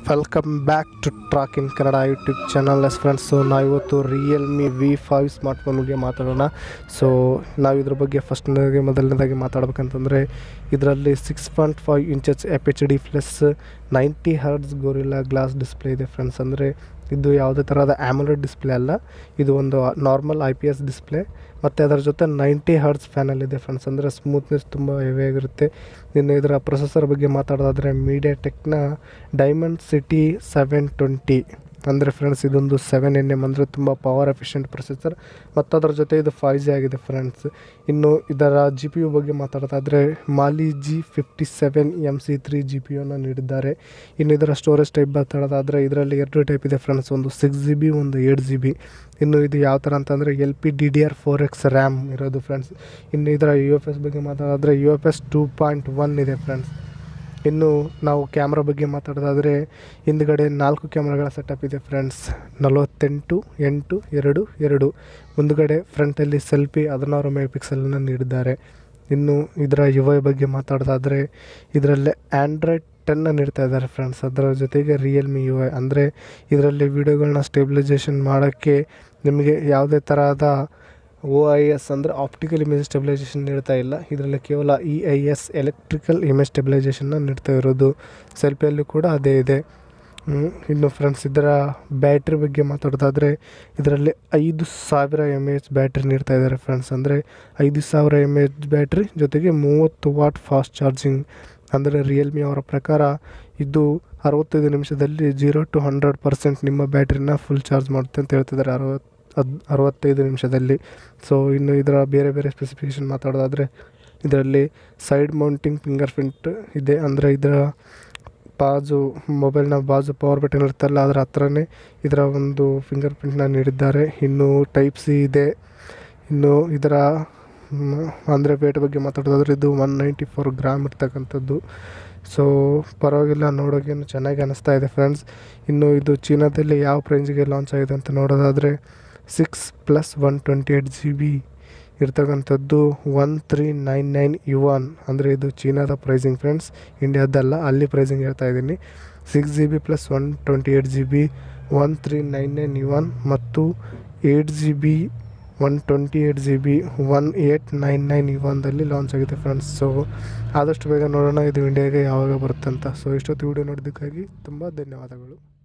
welcome back to track in Kannada YouTube channel S friends so ನಾವಿವತ್ತು realme V five smartphone ಬಗ್ಗೆ ಮಾತಾಡೋಣ so ನಾವು ಇದ್ರ ಬಗ್ಗೆ ಫಸ್ಟ್ನಾಗೆ ಮೊದಲನೇದಾಗಿ ಮಾತಾಡ್ಬೇಕಂತಂದರೆ ಇದರಲ್ಲಿ six point five inches F H D plus ninety hertz gorilla glass display ಇದೆ ಫ್ರೆಂಡ್ಸ್ ಅಂದರೆ ಇದು ಯಾವುದೇ ಥರದ ಆ್ಯಮುಲೆಟ್ ಡಿಸ್ಪ್ಲೇ ಅಲ್ಲ ಇದು ಒಂದು normal I P S display ಮತ್ತು ಅದರ ಜೊತೆ ನೈಂಟಿ ಹರ್ಡ್ಸ್ ಫ್ಯಾನಲ್ ಇದೆ ಫ್ರೆಂಡ್ಸ್ ಅಂದರೆ ಸ್ಮೂತ್ನೆಸ್ ತುಂಬ ಹೆವಿಯಾಗಿರುತ್ತೆ ಇನ್ನು ಇದರ ಪ್ರೊಸೆಸರ್ ಬಗ್ಗೆ ಮಾತಾಡೋದಾದರೆ ಮೀಡಿಯಾ ಟೆಕ್ನ ಡೈಮಂಡ್ ಸಿಟಿ ಸೆವೆನ್ ಟ್ವೆಂಟಿ ಅಂದರೆ ಫ್ರೆಂಡ್ಸ್ ಇದೊಂದು ಸೆವೆನ್ ಎನ್ ಎಮ್ ಅಂದರೆ ತುಂಬ ಪವರ್ ಎಫಿಷಿಯೆಂಟ್ ಪ್ರೊಸೆಸರ್ ಮತ್ತು ಅದರ ಜೊತೆ ಇದು ಫೈವ್ ಜಿ ಆಗಿದೆ ಫ್ರೆಂಡ್ಸ್ ಇನ್ನು ಇದರ ಜಿ ಪಿ ಯು ಬಗ್ಗೆ ಮಾತಾಡೋದಾದರೆ Mali G fifty seven M C three G P ಯುನ ನೀಡಿದ್ದಾರೆ ಇನ್ನು ಇದರ ಸ್ಟೋರೇಜ್ ಟೈಪ್ ಮಾತಾಡೋದಾದರೆ ಇದರಲ್ಲಿ ಎರಡು ಟೈಪ್ ಇದೆ ಫ್ರೆಂಡ್ಸ್ ಒಂದು ಸಿಕ್ಸ್ ಜಿ ಬಿ ಒಂದು ಏಟ್ ಜಿ ಬಿ ಇನ್ನು ಇದು ಯಾವ ಥರ ಅಂತಂದರೆ L P D D R four X RAM ಇರೋದು ಫ್ರೆಂಡ್ಸ್ ಇನ್ನು ಇದರ ಯು ಎಫ್ ಎಸ್ ಬಗ್ಗೆ ಮಾತಾಡೋದಾದರೆ U F S two point one ಇದೆ ಫ್ರೆಂಡ್ಸ್ ಇನ್ನು ನಾವು ಕ್ಯಾಮ್ರಾ ಬಗ್ಗೆ ಮಾತಾಡೋದಾದರೆ ಹಿಂದ್ಗಡೆ ನಾಲ್ಕು ಕ್ಯಾಮ್ರಾಗಳ ಸೆಟಪ್ ಇದೆ ಫ್ರೆಂಡ್ಸ್ ನಲವತ್ತೆಂಟು ಎಂಟು ಎರಡು ಎರಡು ಮುಂದುಗಡೆ ಫ್ರಂಟಲ್ಲಿ ಸೆಲ್ಫಿ ಹದಿನಾರು ಮೆಗಾ ಪಿಕ್ಸೆಲನ್ನು ನೀಡಿದ್ದಾರೆ ಇನ್ನು ಇದರ ಯು ಐ ಬಗ್ಗೆ ಮಾತಾಡೋದಾದರೆ ಇದರಲ್ಲಿ ಆ್ಯಂಡ್ರಾಯ್ಡ್ ಟೆನ್ನ ನೀಡ್ತಾ ಇದ್ದಾರೆ ಫ್ರೆಂಡ್ಸ್ ಅದರ ಜೊತೆಗೆ ರಿಯಲ್ಮಿ ಯು ಐ ಅಂದರೆ ಇದರಲ್ಲಿ ವೀಡಿಯೋಗಳನ್ನ ಸ್ಟೇಬಿಲೈಸೇಷನ್ ಮಾಡೋಕ್ಕೆ ನಿಮಗೆ ಯಾವುದೇ ತರಹದ ಓ ಐ ಎಸ್ ಅಂದರೆ ಆಪ್ಟಿಕಲ್ ಇಮೇಜ್ ಸ್ಟೆಬಿಲೈಸೇಷನ್ ನೀಡ್ತಾ ಇಲ್ಲ ಇದರಲ್ಲಿ ಕೇವಲ E I S electrical image ಸ್ಟೆಬಿಲೈಸೇಷನ್ನ ನೀಡ್ತಾ ಇರೋದು ಸೆಲ್ಫಿಯಲ್ಲೂ ಕೂಡ ಅದೇ ಇದೆ ಹ್ಮ್, ಇನ್ನು ಫ್ರೆಂಡ್ಸ್ ಇದರ ಬ್ಯಾಟ್ರಿ ಬಗ್ಗೆ ಮಾತಾಡೋದಾದರೆ ಇದರಲ್ಲಿ ಐದು ಸಾವಿರ ಎಮ್ ಎಚ್ ಬ್ಯಾಟ್ರಿ ನೀಡ್ತಾ ಇದ್ದಾರೆ ಫ್ರೆಂಡ್ಸ್ ಅಂದರೆ ಐದು ಸಾವಿರ ಎಮ್ ಎಚ್ ಬ್ಯಾಟ್ರಿ ಜೊತೆಗೆ ಮೂವತ್ತು ವಾಟ್ ಫಾಸ್ಟ್ ಚಾರ್ಜಿಂಗ್ ಅಂದರೆ ರಿಯಲ್ಮಿ ಅವರ ಪ್ರಕಾರ ಇದು ಅರವತ್ತೈದು ನಿಮಿಷದಲ್ಲಿ ಜೀರೋ ಟು ಹಂಡ್ರೆಡ್ ಪರ್ಸೆಂಟ್ ನಿಮ್ಮ ಬ್ಯಾಟ್ರಿನ ಫುಲ್ ಚಾರ್ಜ್ ಮಾಡುತ್ತೆ ಅಂತ ಹೇಳ್ತಿದ್ದಾರೆ ಅರವತ್ತು ಅದ್ ಅರವತ್ತೈದು ನಿಮಿಷದಲ್ಲಿ ಸೊ ಇನ್ನು ಇದರ ಬೇರೆ ಬೇರೆ ಸ್ಪೆಸಿಫಿಕೇಷನ್ ಮಾತಾಡೋದಾದರೆ ಇದರಲ್ಲಿ ಸೈಡ್ ಮೌಂಟಿಂಗ್ ಫಿಂಗರ್ ಪ್ರಿಂಟ್ ಇದೆ ಅಂದರೆ ಇದರ ಬಾಜು ಮೊಬೈಲ್ನ ಬಾಜು ಪವರ್ ಬಟನ್ ಇರುತ್ತಲ್ಲ ಅದರ ಹತ್ರನೇ ಇದರ ಒಂದು ಫಿಂಗರ್ ಪ್ರಿಂಟ್ನ ನೀಡಿದ್ದಾರೆ ಇನ್ನು ಟೈಪ್ ಸಿ ಇದೆ ಇನ್ನು ಇದರ ಅಂದರೆ ವೇಟ್ ಬಗ್ಗೆ ಮಾತಾಡೋದಾದ್ರೆ ಇದು ಒನ್ ನೈಂಟಿ ಫೋರ್ ಗ್ರಾಮ್ ಇರ್ತಕ್ಕಂಥದ್ದು ಸೊ ಪರವಾಗಿಲ್ಲ ನೋಡೋಕ್ಕೇನು ಚೆನ್ನಾಗಿ ಅನ್ನಿಸ್ತಾ ಇದೆ ಫ್ರೆಂಡ್ಸ್ ಇನ್ನು ಇದು ಚೀನಾದಲ್ಲಿ ಯಾವ ರೇಂಜಿಗೆ ಲಾಂಚ್ ಆಗಿದೆ ಅಂತ ನೋಡೋದಾದರೆ six plus one twenty eight G B ಇರ್ತಕ್ಕಂಥದ್ದು one three nine nine yuan ಅಂದರೆ ಇದು ಚೀನಾದ ಪ್ರೈಸಿಂಗ್ ಫ್ರೆಂಡ್ಸ್ ಇಂಡಿಯಾದಲ್ಲ ಅಲ್ಲಿ ಪ್ರೈಸಿಂಗ್ ಹೇಳ್ತಾ ಇದ್ದೀನಿ six G B plus one twenty eight G B one three nine nine yuan ಮತ್ತು eight G B one twenty eight G B one eight nine nine ಯುವಾನ್ದಲ್ಲಿ launch ಆಗಿದೆ friends so ಆದಷ್ಟು ಬೇಗ ನೋಡೋಣ ಇದು ಇಂಡಿಯಾಗೆ ಯಾವಾಗ ಬರುತ್ತೆ ಅಂತ ಸೊ ಇಷ್ಟೊತ್ತು ವಿಡಿಯೋ ನೋಡೋದಕ್ಕಾಗಿ ತುಂಬ ಧನ್ಯವಾದಗಳು